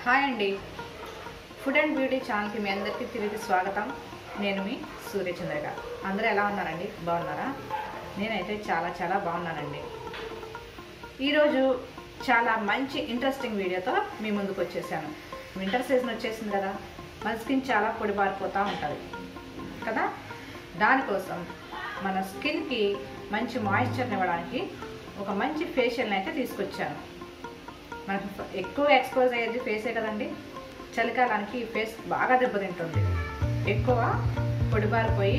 hi అండి food and beauty ఛానల్కి మీ అందరికీ తిరిగి స్వాగతం నేను మీ సూర్యచంద్ర గారు అందరూ ఎలా ఉన్నారండి బాగున్నారా నేనైతే చాలా చాలా బాగున్నానండి ఈరోజు చాలా మంచి ఇంట్రెస్టింగ్ వీడియోతో మీ ముందుకు వచ్చేసాను వింటర్ సీజన్ వచ్చేసింది కదా మన స్కిన్ చాలా పొడిబారిపోతూ ఉంటుంది కదా దానికోసం మన స్కిన్కి మంచి మాయిశ్చర్ని ఇవ్వడానికి ఒక మంచి ఫేషియల్ని అయితే తీసుకొచ్చాను మనకు ఫ- ఎక్కువ ఎక్స్పోజ్ అయ్యేది ఫేసే కదండి చలికాలానికి ఈ ఫేస్ బాగా దెబ్బతింటుంది ఎక్కువ పొడిబారిపోయి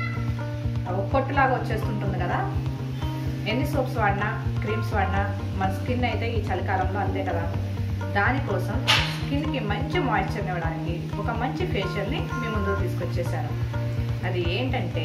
ఒక పొట్టులాగా వచ్చేస్తుంటుంది కదా ఎన్ని సోప్స్ వాడినా క్రీమ్స్ వాడినా మన స్కిన్ అయితే ఈ చలికాలంలో అంతే కదా దానికోసం స్కిన్కి మంచి మాయిశ్చర్ని ఇవ్వడానికి ఒక మంచి ఫేషియల్ని మీ ముందుకు తీసుకొచ్చేసాను అది ఏంటంటే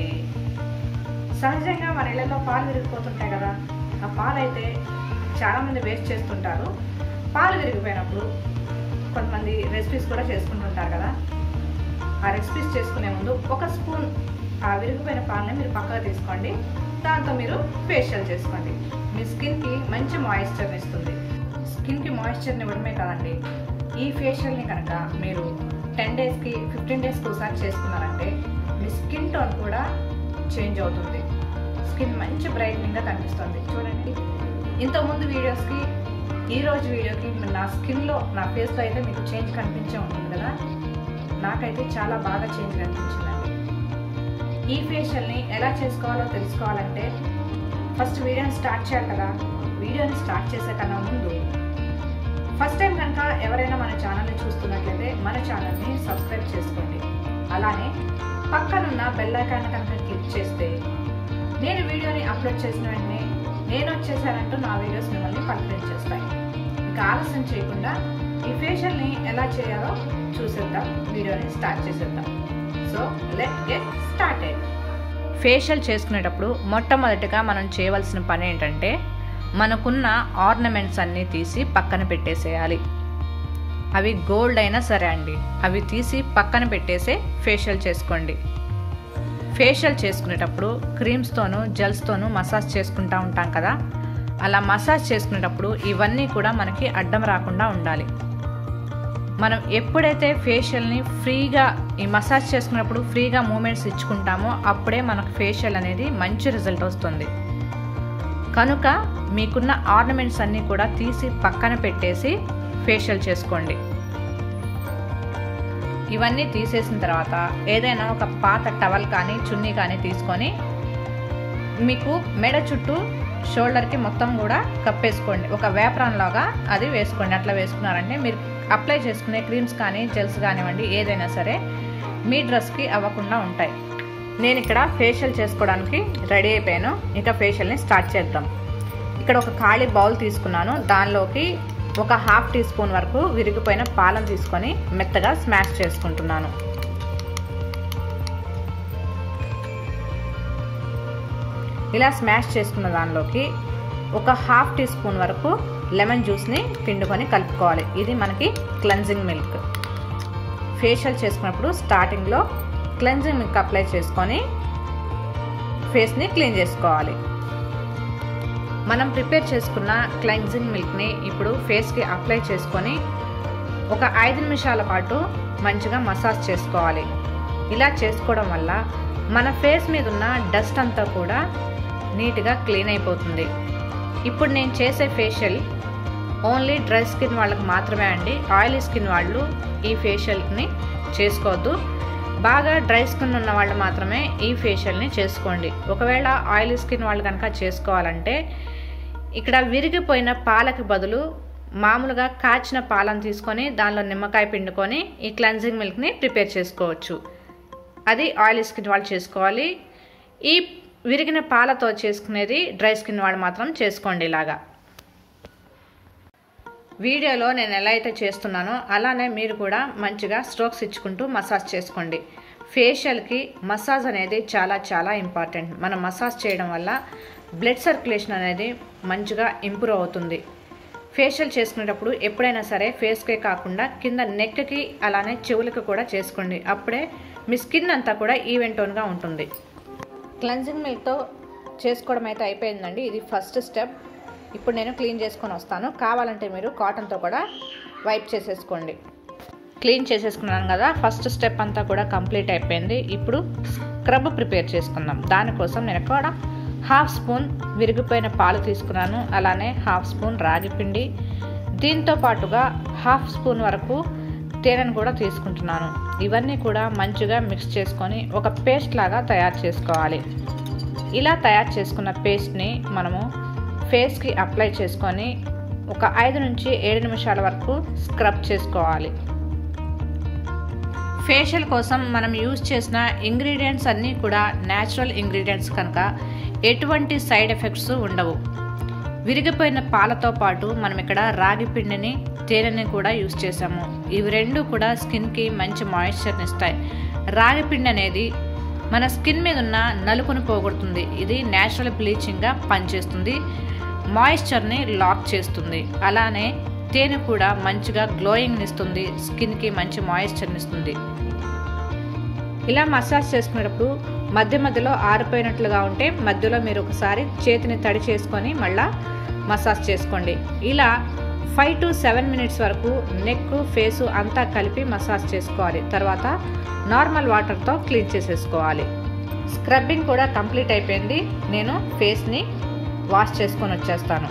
సహజంగా మన ఇళ్ళలో పాలు విరిగిపోతుంటాయి కదా ఆ పాలు అయితే చాలామంది వేస్ట్ చేస్తుంటారు పాలు విరిగిపోయినప్పుడు కొంతమంది రెసిపీస్ కూడా చేసుకుంటుంటారు కదా ఆ రెసిపీస్ చేసుకునే ముందు ఒక స్పూన్ ఆ విరిగిపోయిన పాలని మీరు పక్కగా తీసుకోండి దాంతో మీరు ఫేషియల్ చేసుకోండి మీ స్కిన్కి మంచి మాయిశ్చర్ని ఇస్తుంది స్కిన్కి మాయిశ్చర్ని ఇవ్వడమే కాదండి ఈ ఫేషియల్ని కనుక మీరు టెన్ డేస్కి ఫిఫ్టీన్ డేస్కి ఒకసారి చేసుకున్నారంటే మీ స్కిన్ టోన్ కూడా చేంజ్ అవుతుంది స్కిన్ మంచి బ్రైట్నింగ్గా కనిపిస్తుంది చూడండి ఇంతకుముందు వీడియోస్కి ఈ రోజు వీడియోకి నా స్కిన్లో నా ఫేస్లో అయితే మీకు చేంజ్ కనిపించే ఉంటుంది కదా నాకైతే చాలా బాగా చేంజ్ కనిపించిందండి ఈ ఫేషియల్ని ఎలా చేసుకోవాలో తెలుసుకోవాలంటే ఫస్ట్ వీడియోని స్టార్ట్ చేయాలి కదా వీడియోని స్టార్ట్ చేసే కన్నా ముందు ఫస్ట్ టైం కనుక ఎవరైనా మన ఛానల్ని చూస్తున్నట్లయితే మన ఛానల్ని సబ్స్క్రైబ్ చేసుకోండి అలానే పక్కనున్న బెల్ ఐకాన్ కనుక క్లిక్ చేస్తే నేను వీడియోని అప్లోడ్ చేసిన వెంటనే నేను వచ్చేసానంటూ నా వీడియోస్ మిమ్మల్ని పలకరించేస్తాయి ఇంకా ఆలస్యం చేయకుండా ఈ ఫేషియల్ని ఎలా చేయాలో చూసేద్దాం వీడియోని స్టార్ట్ చేసేద్దాం so let get started facial చేసుకునేటప్పుడు మొట్టమొదటిగా మనం చేయవలసిన పని ఏంటంటే మనకున్న ఆర్నమెంట్స్ అన్నీ తీసి పక్కన పెట్టేసేయాలి అవి గోల్డ్ అయినా సరే అండి అవి తీసి పక్కన పెట్టేసే ఫేషియల్ చేసుకోండి ఫేషియల్ చేసుకునేటప్పుడు క్రీమ్స్తోనూ జెల్స్తోనూ మసాజ్ చేసుకుంటూ ఉంటాం కదా అలా మసాజ్ చేసుకునేటప్పుడు ఇవన్నీ కూడా మనకి అడ్డం రాకుండా ఉండాలి మనం ఎప్పుడైతే ఫేషియల్ని ఫ్రీగా ఈ మసాజ్ చేసుకున్నప్పుడు ఫ్రీగా మూమెంట్స్ ఇచ్చుకుంటామో అప్పుడే మనకు ఫేషియల్ అనేది మంచి రిజల్ట్ వస్తుంది కనుక మీకున్న ఆర్నమెంట్స్ అన్నీ కూడా తీసి పక్కన పెట్టేసి ఫేషియల్ చేసుకోండి ఇవన్నీ తీసేసిన తర్వాత ఏదైనా ఒక పాత టవల్ కానీ చున్నీ కానీ తీసుకొని మీకు మెడ చుట్టూ షోల్డర్కి మొత్తం కూడా కప్పేసుకోండి ఒక వేప్రాన్ లాగా అది వేసుకోండి అట్లా వేసుకున్నారంటే మీరు అప్లై చేసుకునే క్రీమ్స్ కానీ జెల్స్ కానివ్వండి ఏదైనా సరే మీ డ్రెస్కి అవ్వకుండా ఉంటాయి నేను ఇక్కడ ఫేషియల్ చేసుకోవడానికి రెడీ అయిపోయాను ఇక ఫేషియల్ని స్టార్ట్ చేద్దాం ఇక్కడ ఒక ఖాళీ బౌల్ తీసుకున్నాను దానిలోకి ఒక హాఫ్ టీ స్పూన్ వరకు విరిగిపోయిన పాలను తీసుకొని మెత్తగా స్మాష్ చేసుకుంటున్నాను ఇలా స్మాష్ చేసుకున్న దానిలోకి ఒక హాఫ్ టీ స్పూన్ వరకు లెమన్ జ్యూస్ని పిండుకొని కలుపుకోవాలి ఇది మనకి క్లెన్జింగ్ మిల్క్ ఫేషియల్ చేసుకున్నప్పుడు స్టార్టింగ్లో క్లెన్జింగ్ మిల్క్ అప్లై చేసుకొని ఫేస్ని క్లీన్ చేసుకోవాలి మనం ప్రిపేర్ చేసుకున్న క్లెన్జింగ్ మిల్క్ని ఇప్పుడు ఫేస్కి అప్లై చేసుకొని ఒక ఐదు నిమిషాల పాటు మంచిగా మసాజ్ చేసుకోవాలి ఇలా చేసుకోవడం వల్ల మన ఫేస్ మీద ఉన్న డస్ట్ అంతా కూడా నీట్గా క్లీన్ అయిపోతుంది ఇప్పుడు నేను చేసే ఫేషియల్ ఓన్లీ డ్రై స్కిన్ వాళ్ళకి మాత్రమే అండి ఆయిలీ స్కిన్ వాళ్ళు ఈ ఫేషియల్ని చేసుకోవద్దు బాగా డ్రై స్కిన్ ఉన్న వాళ్ళు మాత్రమే ఈ ఫేషియల్ని చేసుకోండి ఒకవేళ ఆయిలీ స్కిన్ వాళ్ళు కనుక చేసుకోవాలంటే ఇక్కడ విరిగిపోయిన పాలకి బదులు మామూలుగా కాచిన పాలను తీసుకొని దానిలో నిమ్మకాయ పిండుకొని ఈ క్లెన్జింగ్ మిల్క్ని ప్రిపేర్ చేసుకోవచ్చు అది ఆయిలీ స్కిన్ వాళ్ళు చేసుకోవాలి ఈ విరిగిన పాలతో చేసుకునేది డ్రై స్కిన్ వాళ్ళు మాత్రం చేసుకోండి ఇలాగా వీడియోలో నేను ఎలా అయితే చేస్తున్నానో అలానే మీరు కూడా మంచిగా స్ట్రోక్స్ ఇచ్చుకుంటూ మసాజ్ చేసుకోండి ఫేషియల్కి మసాజ్ అనేది చాలా చాలా ఇంపార్టెంట్ మనం మసాజ్ చేయడం వల్ల బ్లడ్ సర్క్యులేషన్ అనేది మంచిగా ఇంప్రూవ్ అవుతుంది ఫేషియల్ చేసుకునేటప్పుడు ఎప్పుడైనా సరే ఫేస్కే కాకుండా కింద నెక్కి అలానే చెవులకు కూడా చేసుకోండి అప్పుడే మీ స్కిన్ అంతా కూడా ఈవెన్ టోన్గా ఉంటుంది క్లెన్జింగ్ మిల్క్తో చేసుకోవడం అయితే అయిపోయిందండి ఇది ఫస్ట్ స్టెప్ ఇప్పుడు నేను క్లీన్ చేసుకొని వస్తాను కావాలంటే మీరు కాటన్తో కూడా వైప్ చేసేసుకోండి క్లీన్ చేసేసుకున్నాను కదా ఫస్ట్ స్టెప్ అంతా కూడా కంప్లీట్ అయిపోయింది ఇప్పుడు స్క్రబ్ ప్రిపేర్ చేసుకుందాం దానికోసం నేను కూడా హాఫ్ స్పూన్ విరిగిపోయిన పాలు తీసుకున్నాను అలానే హాఫ్ స్పూన్ రాగి పిండి దీంతో పాటుగా హాఫ్ స్పూన్ వరకు తేనెను కూడా తీసుకుంటున్నాను ఇవన్నీ కూడా మంచిగా మిక్స్ చేసుకొని ఒక పేస్ట్ లాగా తయారు చేసుకోవాలి ఇలా తయారు చేసుకున్న పేస్ట్ని మనము ఫేస్కి అప్లై చేసుకొని ఒక ఐదు నుంచి ఏడు నిమిషాల వరకు స్క్రబ్ చేసుకోవాలి ఫేషియల్ కోసం మనం యూజ్ చేసిన ఇంగ్రీడియంట్స్ అన్నీ కూడా న్యాచురల్ ఇంగ్రీడియంట్స్ కనుక ఎటువంటి సైడ్ ఎఫెక్ట్స్ ఉండవు విరిగిపోయిన పాలతో పాటు మనం ఇక్కడ రాగి పిండిని తేనెని కూడా యూజ్ చేసాము ఇవి రెండు కూడా స్కిన్కి మంచి మాయిశ్చర్ని ఇస్తాయి రాగి పిండి అనేది మన స్కిన్ మీద ఉన్న నలుపును పోగొడుతుంది ఇది న్యాచురల్ బ్లీచింగ్గా పనిచేస్తుంది మాయిశ్చర్ని లాక్ చేస్తుంది అలానే తేనె కూడా మంచిగా గ్లోయింగ్ ఇస్తుంది స్కిన్కి మంచి మాయిశ్చర్ని ఇస్తుంది ఇలా మసాజ్ చేసుకునేటప్పుడు మధ్య మధ్యలో ఆరిపోయినట్లుగా ఉంటే మధ్యలో మీరు ఒకసారి చేతిని తడి చేసుకొని మళ్ళా మసాజ్ చేసుకోండి ఇలా ఫైవ్ టు సెవెన్ మినిట్స్ వరకు నెక్ ఫేసు అంతా కలిపి మసాజ్ చేసుకోవాలి తర్వాత నార్మల్ వాటర్తో క్లీన్ చేసేసుకోవాలి స్క్రబ్బింగ్ కూడా కంప్లీట్ అయిపోయింది నేను ఫేస్ని వాష్ చేసుకొని వచ్చేస్తాను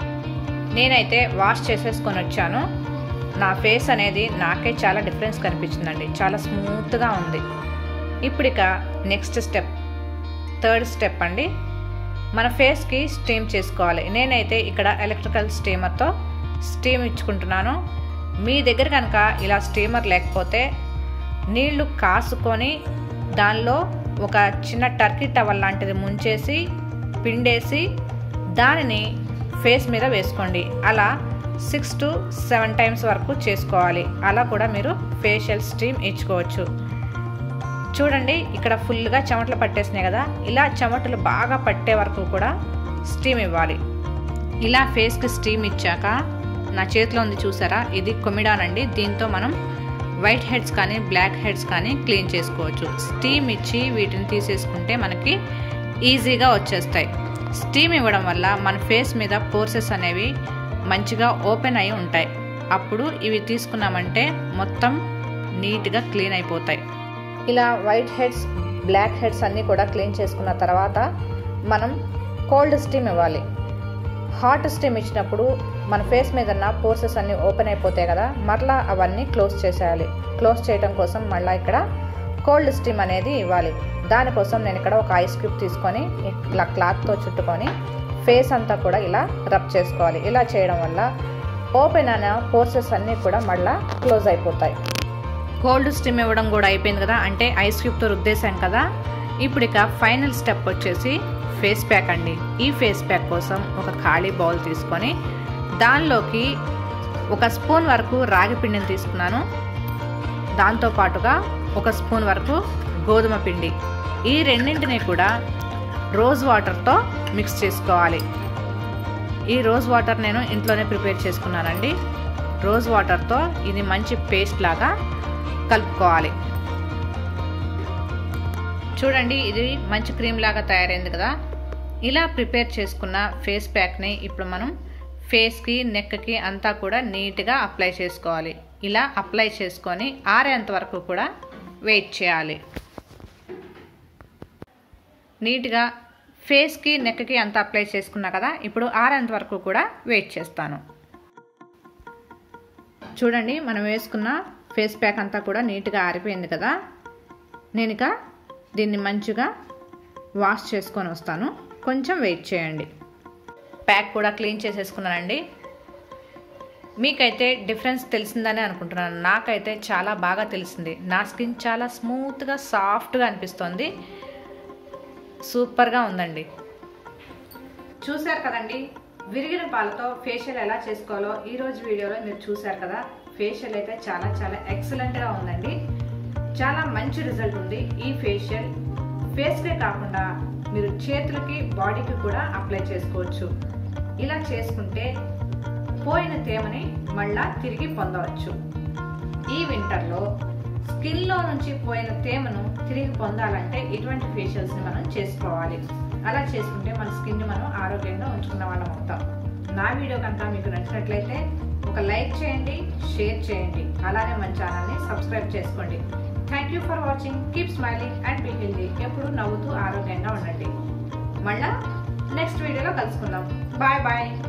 నేనైతే వాష్ చేసేసుకొని వచ్చాను నా ఫేస్ అనేది నాకే చాలా డిఫరెన్స్ కనిపించిందండి చాలా స్మూత్గా ఉంది ఇప్పుడు ఇక నెక్స్ట్ స్టెప్ థర్డ్ స్టెప్ అండి మన ఫేస్కి స్టీమ్ చేసుకోవాలి నేనైతే ఇక్కడ ఎలక్ట్రికల్ స్టీమర్తో స్టీమ్ ఇచ్చుకుంటున్నాను మీ దగ్గర కనుక ఇలా స్టీమర్ లేకపోతే నీళ్లు కాసుకొని దానిలో ఒక చిన్న టర్కీ టవల్ లాంటిది ముంచేసి పిండేసి దానిని ఫేస్ మీద వేసుకోండి అలా సిక్స్ టు సెవెన్ టైమ్స్ వరకు చేసుకోవాలి అలా కూడా మీరు ఫేషియల్ స్టీమ్ ఇచ్చుకోవచ్చు చూడండి ఇక్కడ ఫుల్గా చెమటలు పట్టేసినాయి కదా ఇలా చెమటలు బాగా పట్టే వరకు కూడా స్టీమ్ ఇవ్వాలి ఇలా ఫేస్కి స్టీమ్ ఇచ్చాక నా చేతిలో ఉంది చూసారా ఇది కొమిడాన్ అండి దీంతో మనం వైట్ హెడ్స్ కానీ బ్లాక్ హెడ్స్ కానీ క్లీన్ చేసుకోవచ్చు స్టీమ్ ఇచ్చి వీటిని తీసేసుకుంటే మనకి ఈజీగా వచ్చేస్తాయి స్టీమ్ ఇవ్వడం వల్ల మన ఫేస్ మీద పోర్సెస్ అనేవి మంచిగా ఓపెన్ అయి ఉంటాయి అప్పుడు ఇవి తీసుకున్నామంటే మొత్తం నీట్గా క్లీన్ అయిపోతాయి ఇలా వైట్ హెడ్స్ బ్లాక్ హెడ్స్ అన్నీ కూడా క్లీన్ చేసుకున్న తర్వాత మనం కోల్డ్ స్టీమ్ ఇవ్వాలి హాట్ స్టీమ్ ఇచ్చినప్పుడు మన ఫేస్ మీద ఉన్న పోర్సెస్ అన్నీ ఓపెన్ అయిపోతాయి కదా మరలా అవన్నీ క్లోజ్ చేసేయాలి క్లోజ్ చేయడం కోసం మళ్ళీ ఇక్కడ కోల్డ్ స్టీమ్ అనేది ఇవ్వాలి దానికోసం నేను ఇక్కడ ఒక ఐస్ క్యూబ్ తీసుకొని ఇలా క్లాత్తో చుట్టుకొని ఫేస్ అంతా కూడా ఇలా రబ్ చేసుకోవాలి ఇలా చేయడం వల్ల ఓపెన్ అయిన పోర్సెస్ అన్నీ కూడా మళ్ళీ క్లోజ్ అయిపోతాయి కోల్డ్ స్టీమ్ ఇవ్వడం కూడా అయిపోయింది కదా అంటే ఐస్ క్యూబ్తో రుద్దేశాం కదా ఇప్పుడు ఇక ఫైనల్ స్టెప్ వచ్చేసి ఫేస్ ప్యాక్ అండి ఈ ఫేస్ ప్యాక్ కోసం ఒక ఖాళీ బౌల్ తీసుకొని దానిలోకి ఒక స్పూన్ వరకు రాగి పిండిని తీసుకున్నాను దాంతో పాటుగా ఒక స్పూన్ వరకు గోధుమ పిండి ఈ రెండింటిని కూడా రోజ్ వాటర్తో మిక్స్ చేసుకోవాలి ఈ రోజ్ వాటర్ నేను ఇంట్లోనే ప్రిపేర్ చేసుకున్నానండి రోజ్ వాటర్తో ఇది మంచి పేస్ట్ లాగా కలుపుకోవాలి చూడండి ఇది మంచి క్రీమ్ లాగా తయారైంది కదా ఇలా ప్రిపేర్ చేసుకున్న ఫేస్ ప్యాక్ని ఇప్పుడు మనం ఫేస్కి నెక్కి అంతా కూడా నీట్గా అప్లై చేసుకోవాలి ఇలా అప్లై చేసుకొని ఆరేంత వరకు కూడా వెయిట్ చేయాలి నీట్గా ఫేస్కి నెక్కి అంతా అప్లై చేసుకున్నా కదా ఇప్పుడు ఆరేంత వరకు కూడా వెయిట్ చేస్తాను చూడండి మనం వేసుకున్న ఫేస్ ప్యాక్ అంతా కూడా నీట్గా ఆరిపోయింది కదా నేను ఇక దీన్ని మంచిగా వాష్ చేసుకొని వస్తాను కొంచెం వెయిట్ చేయండి ప్యాక్ కూడా క్లీన్ చేసేసుకున్నానండి మీకైతే డిఫరెన్స్ తెలిసిందని అనుకుంటున్నాను నాకైతే చాలా బాగా తెలిసింది నా స్కిన్ చాలా స్మూత్గా సాఫ్ట్గా అనిపిస్తుంది సూపర్గా ఉందండి చూశారు కదండి విరిగిన పాలతో ఫేషియల్ ఎలా చేసుకోవాలో ఈరోజు వీడియోలో మీరు చూశారు కదా ఫేషియల్ అయితే చాలా చాలా ఎక్సలెంట్గా ఉందండి చాలా మంచి రిజల్ట్ ఉంది ఈ ఫేషియల్ ఫేస్కే కాకుండా మీరు చేతులకి బాడీకి కూడా అప్లై చేసుకోవచ్చు ఇలా చేసుకుంటే పోయిన తేమని మళ్ళా తిరిగి పొందవచ్చు ఈ వింటర్లో స్కిన్లో నుంచి పోయిన తేమను తిరిగి పొందాలంటే ఇటువంటి ఫేషియల్స్ని మనం చేసుకోవాలి అలా చేసుకుంటే మన స్కిన్ని మనం ఆరోగ్యంగా ఉంచుకున్న వాళ్ళం అవుతాం నా వీడియో కనుక మీకు నచ్చినట్లయితే ఒక లైక్ చేయండి షేర్ చేయండి అలానే మన ఛానల్ని సబ్స్క్రైబ్ చేసుకోండి thank you for watching keep smiling and be healthy ఎప్పుడు నవ్వుతూ ఆరోగ్యంగా ఉండండి మళ్ళా నెక్స్ట్ వీడియోలో కలుసుకుందాం బాయ్ బాయ్